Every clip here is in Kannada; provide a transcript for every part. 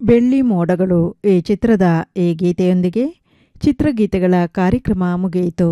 ಬೆಳ್ಳಿ ಮೋಡಗಳು ಈ ಚಿತ್ರದ ಈ ಗೀತೆಯೊಂದಿಗೆ ಚಿತ್ರಗೀತೆಗಳ ಕಾರ್ಯಕ್ರಮ ಮುಗಿಯಿತು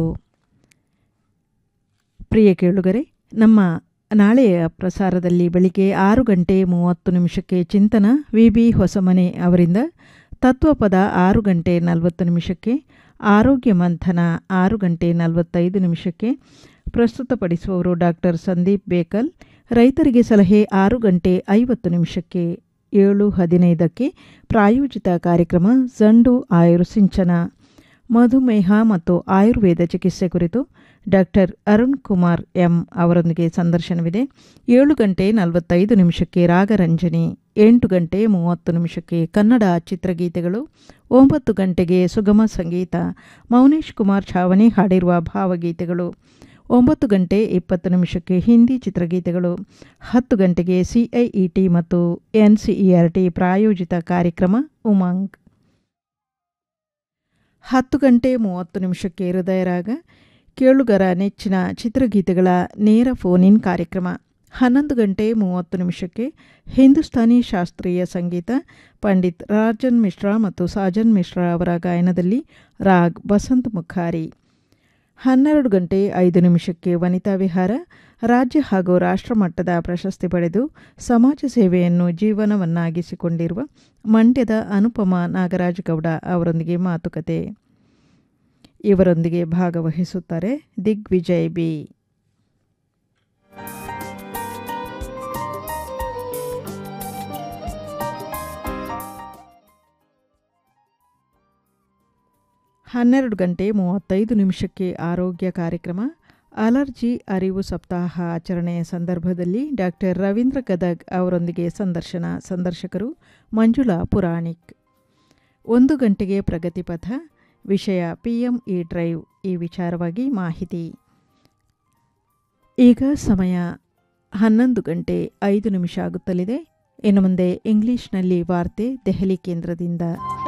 ಪ್ರಿಯ ಕೇಳುಗರೆ ನಮ್ಮ ನಾಳೆಯ ಪ್ರಸಾರದಲ್ಲಿ ಬೆಳಿಗ್ಗೆ ಆರು ಗಂಟೆ ಮೂವತ್ತು ನಿಮಿಷಕ್ಕೆ ಚಿಂತನ ವಿ ಬಿ ಹೊಸಮನೆ ಅವರಿಂದ ತತ್ವಪದ ಆರು ಗಂಟೆ ನಲವತ್ತು ನಿಮಿಷಕ್ಕೆ ಆರೋಗ್ಯ ಮಂಥನ ಆರು ಗಂಟೆ ನಲವತ್ತೈದು ನಿಮಿಷಕ್ಕೆ ಪ್ರಸ್ತುತಪಡಿಸುವವರು ಡಾಕ್ಟರ್ ಸಂದೀಪ್ ಬೇಕಲ್ ರೈತರಿಗೆ ಸಲಹೆ ಆರು ಗಂಟೆ ಐವತ್ತು ನಿಮಿಷಕ್ಕೆ ಏಳು ಹದಿನೈದಕ್ಕೆ ಪ್ರಾಯೋಜಿತ ಕಾರ್ಯಕ್ರಮ ಜಂಡು ಆಯುರ್ಸಿಂಚನ ಮಧುಮೇಹ ಮತ್ತು ಆಯುರ್ವೇದ ಚಿಕಿತ್ಸೆ ಕುರಿತು ಡಾಕ್ಟರ್ ಅರುಣ್ ಕುಮಾರ್ ಎಂ ಅವರೊಂದಿಗೆ ಸಂದರ್ಶನವಿದೆ ಏಳು ಗಂಟೆ ನಲವತ್ತೈದು ನಿಮಿಷಕ್ಕೆ ರಾಗರಂಜನಿ ಎಂಟು ಗಂಟೆ ಮೂವತ್ತು ನಿಮಿಷಕ್ಕೆ ಕನ್ನಡ ಚಿತ್ರಗೀತೆಗಳು ಒಂಬತ್ತು ಗಂಟೆಗೆ ಸುಗಮ ಸಂಗೀತ ಮೌನೇಶ್ ಕುಮಾರ್ ಛಾವಣಿ ಹಾಡಿರುವ ಭಾವಗೀತೆಗಳು ಒಂಬತ್ತು ಗಂಟೆ ಇಪ್ಪತ್ತು ನಿಮಿಷಕ್ಕೆ ಹಿಂದಿ ಚಿತ್ರಗೀತೆಗಳು ಹತ್ತು ಗಂಟೆಗೆ ಸಿಐಇಟಿ ಮತ್ತು ಎನ್ಸಿಇಆರ್ಟಿ ಪ್ರಾಯೋಜಿತ ಕಾರ್ಯಕ್ರಮ ಉಮಂಗ್ ಹತ್ತು ಗಂಟೆ ಮೂವತ್ತು ನಿಮಿಷಕ್ಕೆ ಹೃದಯರಾಗ ಕೇಳುಗರ ನೆಚ್ಚಿನ ಚಿತ್ರಗೀತೆಗಳ ನೇರ ಫೋನ್ ಇನ್ ಕಾರ್ಯಕ್ರಮ ಹನ್ನೊಂದು ಗಂಟೆ ಮೂವತ್ತು ನಿಮಿಷಕ್ಕೆ ಹಿಂದೂಸ್ತಾನಿ ಶಾಸ್ತ್ರೀಯ ಸಂಗೀತ ಪಂಡಿತ್ ರಾಜನ್ ಮಿಶ್ರಾ ಮತ್ತು ಸಾಜನ್ ಮಿಶ್ರಾ ಅವರ ಗಾಯನದಲ್ಲಿ ರಾಗ್ ಬಸಂತ್ ಮುಖಾರಿ ಹನ್ನೆರಡು ಗಂಟೆ ಐದು ನಿಮಿಷಕ್ಕೆ ವನಿತಾ ವಿಹಾರ ರಾಜ್ಯ ಹಾಗೂ ರಾಷ್ಟ್ರಮಟ್ಟದ ಪ್ರಶಸ್ತಿ ಪಡೆದು ಸಮಾಜ ಸೇವೆಯನ್ನು ಜೀವನವನ್ನಾಗಿಸಿಕೊಂಡಿರುವ ಮಂಡ್ಯದ ಅನುಪಮ ನಾಗರಾಜ್ ಗೌಡ ಅವರೊಂದಿಗೆ ಮಾತುಕತೆ ಇವರೊಂದಿಗೆ ಭಾಗವಹಿಸುತ್ತಾರೆ ದಿಗ್ವಿಜಯ್ ಬಿ ಹನ್ನೆರಡು ಗಂಟೆ ಮೂವತ್ತೈದು ನಿಮಿಷಕ್ಕೆ ಆರೋಗ್ಯ ಕಾರ್ಯಕ್ರಮ ಅಲರ್ಜಿ ಅರಿವು ಸಪ್ತಾಹ ಆಚರಣೆಯ ಸಂದರ್ಭದಲ್ಲಿ ಡಾಕ್ಟರ್ ರವೀಂದ್ರ ಗದಗ್ ಅವರೊಂದಿಗೆ ಸಂದರ್ಶನ ಸಂದರ್ಶಕರು ಮಂಜುಳಾ ಪುರಾಣಿಕ್ ಒಂದು ಗಂಟೆಗೆ ಪ್ರಗತಿಪಥ ವಿಷಯ ಪಿಎಂಇ ಡ್ರೈವ್ ಈ ವಿಚಾರವಾಗಿ ಮಾಹಿತಿ ಈಗ ಸಮಯ ಹನ್ನೊಂದು ಗಂಟೆ ಐದು ನಿಮಿಷ ಆಗುತ್ತಲಿದೆ ಇನ್ನು ಮುಂದೆ ಇಂಗ್ಲಿಷ್ನಲ್ಲಿ ವಾರ್ತೆ ದೆಹಲಿ ಕೇಂದ್ರದಿಂದ